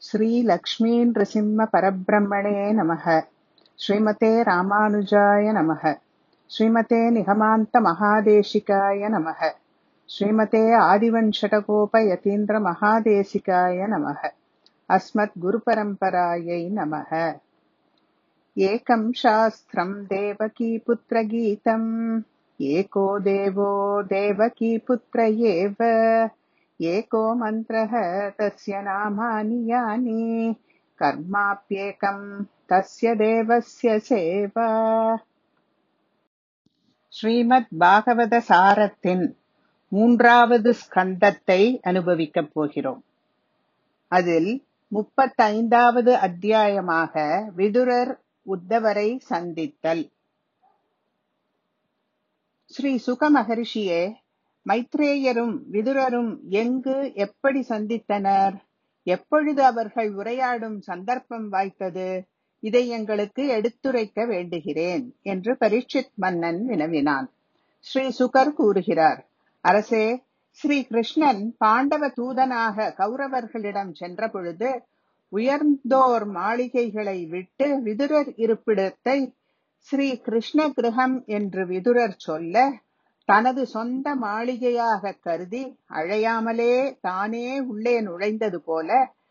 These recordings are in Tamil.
श्रीलक्ष्मीनृसिंहपरब्रह्मणे नमः श्रीमते रामानुजाय नमः श्रीमते निगमान्तमहादेशिकाय नमः श्रीमते आदिवञ्शटकोपयतीन्द्रमहादेशिकाय नमः अस्मद्गुरुपरम्परायै नमः एकं शास्त्रम् देवकीपुत्रगीतम् एको देवो देवकीपुत्र एव एको मन्त्रः तस्य नामानि यानि कर्माप्येकम् तस्य தேவஸ்ய சேவா ஸ்ரீமத் பாகவத சாரத்தின் மூன்றாவது ஸ்கந்தத்தை அனுபவிக்கப் போகிறோம் அதில் முப்பத்தைந்தாவது அத்தியாயமாக விதுரர் உத்தவரை சந்தித்தல் ஸ்ரீ சுக மகரிஷியே மைத்ரேயரும் விதுரரும் எங்கு எப்படி சந்தித்தனர் எப்பொழுது அவர்கள் உரையாடும் சந்தர்ப்பம் வாய்த்தது இதை எங்களுக்கு எடுத்துரைக்க வேண்டுகிறேன் என்று பரீட்சித் மன்னன் வினவினான் ஸ்ரீ சுகர் கூறுகிறார் அரசே ஸ்ரீ கிருஷ்ணன் பாண்டவ தூதனாக கௌரவர்களிடம் சென்ற பொழுது உயர்ந்தோர் மாளிகைகளை விட்டு விதுரர் இருப்பிடத்தை ஸ்ரீ கிருஷ்ண கிரகம் என்று விதுரர் சொல்ல தனது சொந்த மாளிகையாக கருதி அழையாமலே தானே உள்ளே நுழைந்தது போல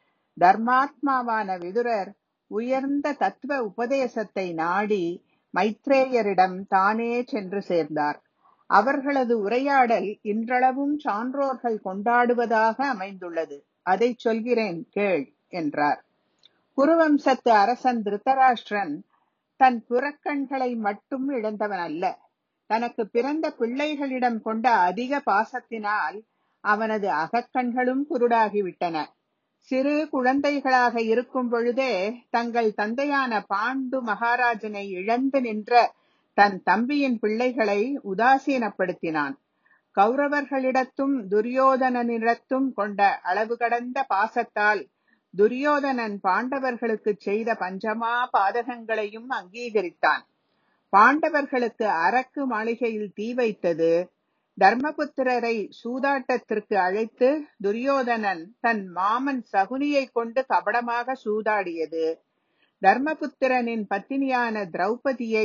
தர்மாத்மாவான விதுரர் உயர்ந்த தத்துவ உபதேசத்தை நாடி மைத்ரேயரிடம் தானே சென்று சேர்ந்தார் அவர்களது உரையாடல் இன்றளவும் சான்றோர்கள் கொண்டாடுவதாக அமைந்துள்ளது அதை சொல்கிறேன் கேள் என்றார் குருவம்சத்து அரசன் திருத்தராஷ்டிரன் தன் புறக்கண்களை மட்டும் இழந்தவன் அல்ல தனக்கு பிறந்த பிள்ளைகளிடம் கொண்ட அதிக பாசத்தினால் அவனது அகக்கண்களும் குருடாகிவிட்டன சிறு குழந்தைகளாக இருக்கும் பொழுதே தங்கள் தந்தையான பாண்டு மகாராஜனை இழந்து நின்ற தன் தம்பியின் பிள்ளைகளை உதாசீனப்படுத்தினான் கௌரவர்களிடத்தும் துரியோதனனிடத்தும் கொண்ட அளவு கடந்த பாசத்தால் துரியோதனன் பாண்டவர்களுக்கு செய்த பஞ்சமா பாதகங்களையும் அங்கீகரித்தான் பாண்டவர்களுக்கு அரக்கு மாளிகையில் தீ வைத்தது தர்மபுத்திரரை சூதாட்டத்திற்கு அழைத்து துரியோதனன் தன் மாமன் சகுனியை கொண்டு கபடமாக சூதாடியது தர்மபுத்திரனின் பத்தினியான திரௌபதியை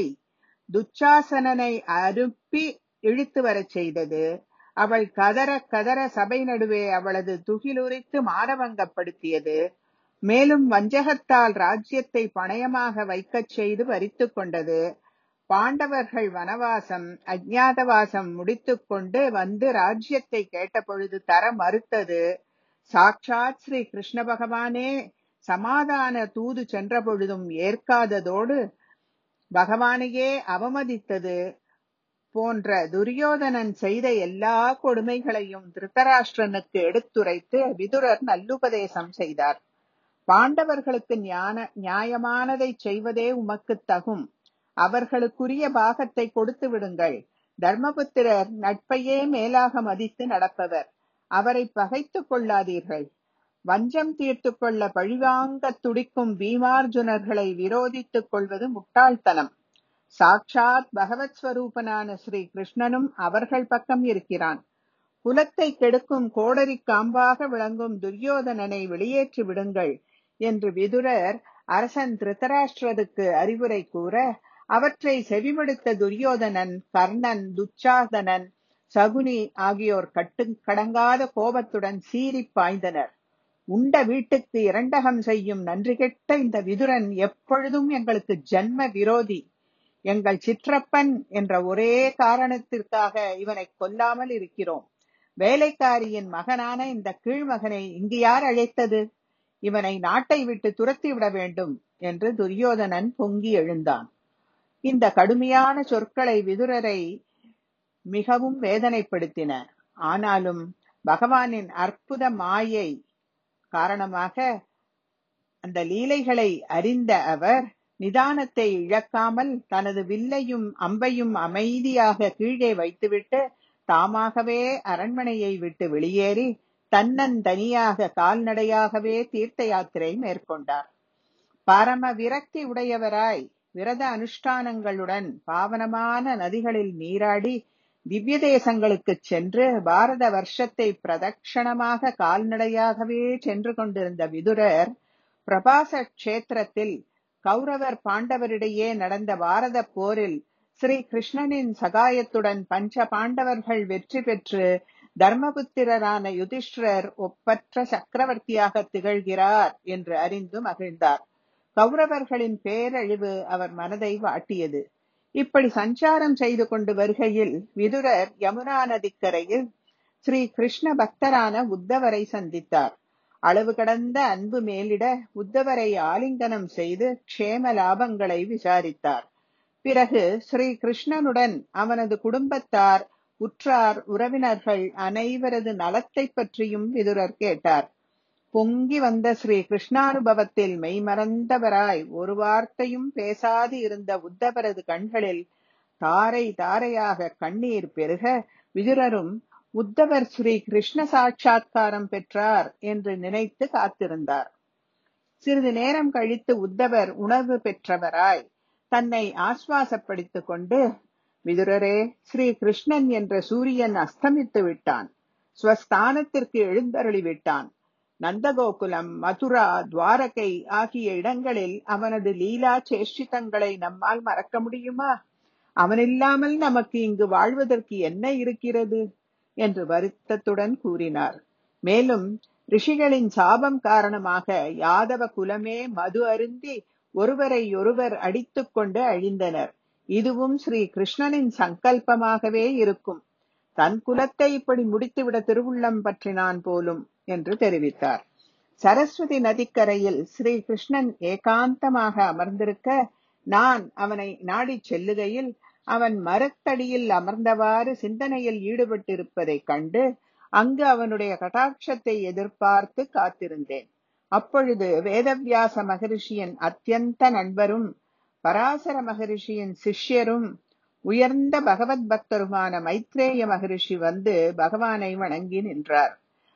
துச்சாசனனை அனுப்பி இழுத்து வரச் செய்தது அவள் கதற கதற சபை நடுவே அவளது துகிலுரித்து மானவங்கப்படுத்தியது மேலும் வஞ்சகத்தால் ராஜ்யத்தை பணயமாக வைக்கச் செய்து வரித்துக் கொண்டது பாண்டவர்கள் வனவாசம் அஜ்ஞாதவாசம் முடித்துக்கொண்டு வந்து ராஜ்யத்தை கேட்டபொழுது தர மறுத்தது சாட்சாத் ஸ்ரீ கிருஷ்ண பகவானே சமாதான தூது சென்ற பொழுதும் ஏற்காததோடு பகவானையே அவமதித்தது போன்ற துரியோதனன் செய்த எல்லா கொடுமைகளையும் திருத்தராஷ்டிரனுக்கு எடுத்துரைத்து விதுரர் நல்லுபதேசம் செய்தார் பாண்டவர்களுக்கு ஞான நியாயமானதை செய்வதே உமக்கு தகும் அவர்களுக்குரிய பாகத்தை கொடுத்து விடுங்கள் தர்மபுத்திரர் நட்பையே மேலாக மதித்து நடப்பவர் அவரை பகைத்துக் கொள்ளாதீர்கள் வஞ்சம் தீர்த்து கொள்ள பழிவாங்க துடிக்கும் பீமார்ஜுனர்களை விரோதித்துக் கொள்வது முட்டாள்தனம் சாட்சாத் பகவத் ஸ்வரூபனான ஸ்ரீ கிருஷ்ணனும் அவர்கள் பக்கம் இருக்கிறான் குலத்தை கெடுக்கும் கோடரி காம்பாக விளங்கும் துரியோதனனை வெளியேற்றி விடுங்கள் என்று விதுரர் அரசன் திருத்தராஷ்டிரருக்கு அறிவுரை கூற அவற்றை செவிமடுத்த துரியோதனன் கர்ணன் துச்சாதனன் சகுனி ஆகியோர் கட்டு கடங்காத கோபத்துடன் சீறி பாய்ந்தனர் உண்ட வீட்டுக்கு இரண்டகம் செய்யும் நன்றி கெட்ட இந்த விதுரன் எப்பொழுதும் எங்களுக்கு ஜன்ம விரோதி எங்கள் சிற்றப்பன் என்ற ஒரே காரணத்திற்காக இவனை கொல்லாமல் இருக்கிறோம் வேலைக்காரியின் மகனான இந்த கீழ்மகனை இங்கு யார் அழைத்தது இவனை நாட்டை விட்டு துரத்தி விட வேண்டும் என்று துரியோதனன் பொங்கி எழுந்தான் இந்த கடுமையான சொற்களை விதுரரை மிகவும் வேதனைப்படுத்தின ஆனாலும் பகவானின் அற்புத மாயை காரணமாக அந்த லீலைகளை அறிந்த அவர் நிதானத்தை இழக்காமல் தனது வில்லையும் அம்பையும் அமைதியாக கீழே வைத்துவிட்டு தாமாகவே அரண்மனையை விட்டு வெளியேறி தன்னன் தனியாக கால்நடையாகவே தீர்த்த யாத்திரை மேற்கொண்டார் பரம விரக்தி உடையவராய் விரத அனுஷ்டானங்களுடன் பாவனமான நதிகளில் நீராடி திவ்ய தேசங்களுக்கு சென்று பாரத வருஷத்தை பிரதட்சணமாக கால்நடையாகவே சென்று கொண்டிருந்த விதுரர் பிரபாச கஷேத்திரத்தில் கௌரவர் பாண்டவரிடையே நடந்த பாரத போரில் ஸ்ரீ கிருஷ்ணனின் சகாயத்துடன் பஞ்ச பாண்டவர்கள் வெற்றி பெற்று தர்மபுத்திரரான யுதிஷ்டிரர் ஒப்பற்ற சக்கரவர்த்தியாக திகழ்கிறார் என்று அறிந்து மகிழ்ந்தார் கௌரவர்களின் பேரழிவு அவர் மனதை வாட்டியது இப்படி சஞ்சாரம் செய்து கொண்டு வருகையில் விதுரர் யமுனா நதிக்கரையில் ஸ்ரீ கிருஷ்ண பக்தரான உத்தவரை சந்தித்தார் அளவு கடந்த அன்பு மேலிட உத்தவரை ஆலிங்கனம் செய்து க்ஷேம லாபங்களை விசாரித்தார் பிறகு ஸ்ரீ கிருஷ்ணனுடன் அவனது குடும்பத்தார் உற்றார் உறவினர்கள் அனைவரது நலத்தை பற்றியும் விதுரர் கேட்டார் பொங்கி வந்த ஸ்ரீ கிருஷ்ணானுபவத்தில் மெய்மறந்தவராய் ஒரு வார்த்தையும் பேசாது இருந்த உத்தவரது கண்களில் தாரை தாரையாக கண்ணீர் பெருக விதுரரும் உத்தவர் ஸ்ரீ கிருஷ்ண சாட்சா்காரம் பெற்றார் என்று நினைத்து காத்திருந்தார் சிறிது நேரம் கழித்து உத்தவர் உணர்வு பெற்றவராய் தன்னை ஆஸ்வாசப்படுத்திக் கொண்டு விதுரரே ஸ்ரீ கிருஷ்ணன் என்ற சூரியன் அஸ்தமித்து விட்டான் ஸ்வஸ்தானத்திற்கு எழுந்தருளி விட்டான் நந்தகோகுலம் மதுரா துவாரகை ஆகிய இடங்களில் அவனது லீலா சேஷ்டிதங்களை நம்மால் மறக்க முடியுமா அவனில்லாமல் நமக்கு இங்கு வாழ்வதற்கு என்ன இருக்கிறது என்று வருத்தத்துடன் கூறினார் மேலும் ரிஷிகளின் சாபம் காரணமாக யாதவ குலமே மது அருந்தி ஒருவரை ஒருவர் அடித்துக் கொண்டு அழிந்தனர் இதுவும் ஸ்ரீ கிருஷ்ணனின் சங்கல்பமாகவே இருக்கும் தன் குலத்தை இப்படி முடித்துவிட திருவுள்ளம் பற்றினான் போலும் என்று தெரிவித்தார் சரஸ்வதி நதிக்கரையில் ஸ்ரீ கிருஷ்ணன் ஏகாந்தமாக அமர்ந்திருக்க நான் அவனை நாடிச் செல்லுகையில் அவன் மரத்தடியில் அமர்ந்தவாறு சிந்தனையில் ஈடுபட்டிருப்பதைக் கண்டு அங்கு அவனுடைய கட்டாட்சத்தை எதிர்பார்த்து காத்திருந்தேன் அப்பொழுது வேதவியாச மகரிஷியின் அத்தியந்த நண்பரும் பராசர மகரிஷியின் சிஷ்யரும் உயர்ந்த பகவத் பக்தருமான மைத்ரேய மகரிஷி வந்து பகவானை வணங்கி நின்றார்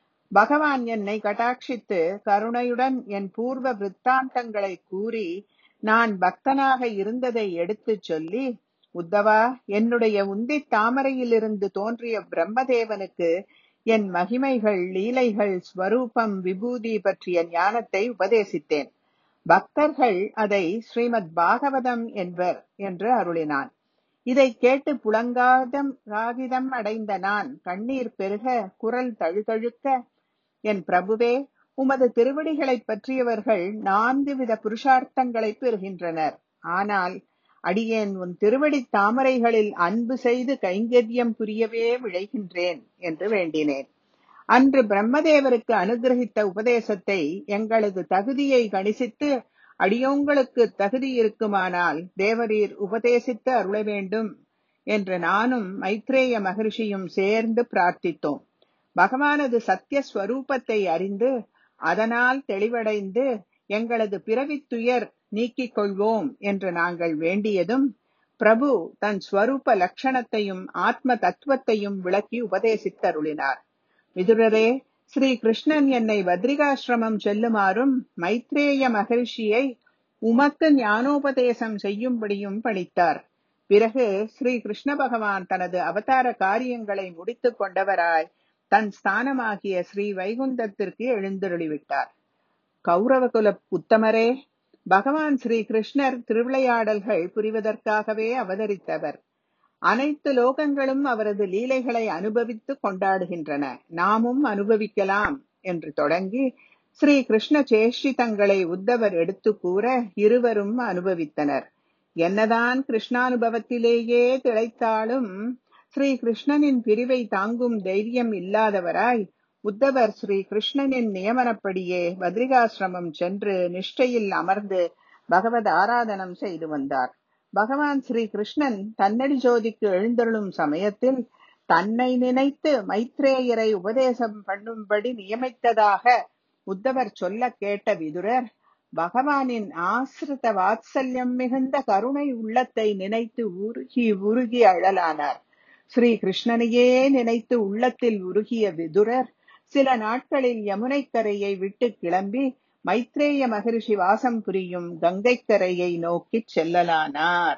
பகவான் என்னை கட்டாட்சித்து கருணையுடன் என் பூர்வ விற்த்தாந்தங்களை கூறி நான் பக்தனாக இருந்ததை எடுத்துச் சொல்லி உத்தவா என்னுடைய உந்தி தாமரையிலிருந்து தோன்றிய பிரம்மதேவனுக்கு என் மகிமைகள் லீலைகள் ஸ்வரூபம் விபூதி பற்றிய ஞானத்தை உபதேசித்தேன் பக்தர்கள் அதை ஸ்ரீமத் பாகவதம் என்பர் என்று அருளினான் இதை கேட்டு புலங்காதம் காகிதம் அடைந்த நான் கண்ணீர் பெருக குரல் தழுதழுக்க என் பிரபுவே உமது திருவடிகளை பற்றியவர்கள் நான்கு வித புருஷார்த்தங்களை பெறுகின்றனர் ஆனால் அடியேன் உன் திருவடி தாமரைகளில் அன்பு செய்து கைங்கரியம் புரியவே விழைகின்றேன் என்று வேண்டினேன் அன்று பிரம்மதேவருக்கு அனுகிரகித்த உபதேசத்தை எங்களது தகுதியை கணிசித்து அடியோங்களுக்கு தகுதி இருக்குமானால் தேவரீர் உபதேசித்து அருள வேண்டும் என்று நானும் மைத்ரேய மகரிஷியும் சேர்ந்து பிரார்த்தித்தோம் பகவானது சத்திய ஸ்வரூபத்தை அறிந்து அதனால் தெளிவடைந்து எங்களது பிறவித் துயர் நீக்கிக் கொள்வோம் என்று நாங்கள் வேண்டியதும் பிரபு தன் ஸ்வரூப லட்சணத்தையும் ஆத்ம தத்துவத்தையும் விளக்கி உபதேசித்தருளினார் விதுரரே ஸ்ரீ கிருஷ்ணன் என்னை பத்ரிகாசிரமம் செல்லுமாறும் மைத்ரேய மகரிஷியை உமக்கு ஞானோபதேசம் செய்யும்படியும் பணித்தார் பிறகு ஸ்ரீ கிருஷ்ண பகவான் தனது அவதார காரியங்களை முடித்துக் கொண்டவராய் தன் ஸ்தானமாகிய ஸ்ரீ வைகுந்தத்திற்கு எழுந்தருளிவிட்டார் கௌரவகுல உத்தமரே பகவான் ஸ்ரீ கிருஷ்ணர் திருவிளையாடல்கள் புரிவதற்காகவே அவதரித்தவர் அனைத்து லோகங்களும் அவரது லீலைகளை அனுபவித்து கொண்டாடுகின்றன நாமும் அனுபவிக்கலாம் என்று தொடங்கி ஸ்ரீ கிருஷ்ண சேஷ்டிதங்களை உத்தவர் எடுத்து கூற இருவரும் அனுபவித்தனர் என்னதான் கிருஷ்ணானுபவத்திலேயே திளைத்தாலும் ஸ்ரீ கிருஷ்ணனின் பிரிவை தாங்கும் தைரியம் இல்லாதவராய் உத்தவர் ஸ்ரீ கிருஷ்ணனின் நியமனப்படியே பத்ரிகாசிரமம் சென்று நிஷ்டையில் அமர்ந்து பகவத் ஆராதனம் செய்து வந்தார் பகவான் ஸ்ரீ கிருஷ்ணன் தன்னடி ஜோதிக்கு எழுந்தருளும் சமயத்தில் தன்னை நினைத்து மைத்ரேயரை உபதேசம் பண்ணும்படி நியமித்ததாக உத்தவர் சொல்ல கேட்ட விதுரர் பகவானின் ஆசிரித வாத்சல்யம் மிகுந்த கருணை உள்ளத்தை நினைத்து உருகி உருகி அழலானார் ஸ்ரீ கிருஷ்ணனையே நினைத்து உள்ளத்தில் உருகிய விதுரர் சில நாட்களில் யமுனைக்கரையை விட்டு கிளம்பி மைத்ரேய மகரிஷி வாசம் புரியும் கங்கைக்கரையை நோக்கிச் செல்லலானார்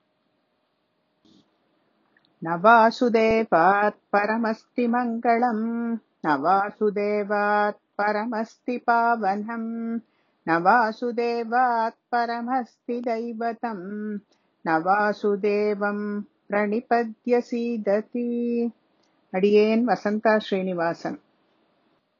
நவாசுதேவாத் பரமஸ்தி மங்களம் நவாசுதேவாத் பரமஸ்தி பாவனம் न वासुदेवात् परमस्ति दैवतम् न वासुदेवम् प्रणिपद्य सीदति अडियेन् वसन्ता श्रीनिवासन्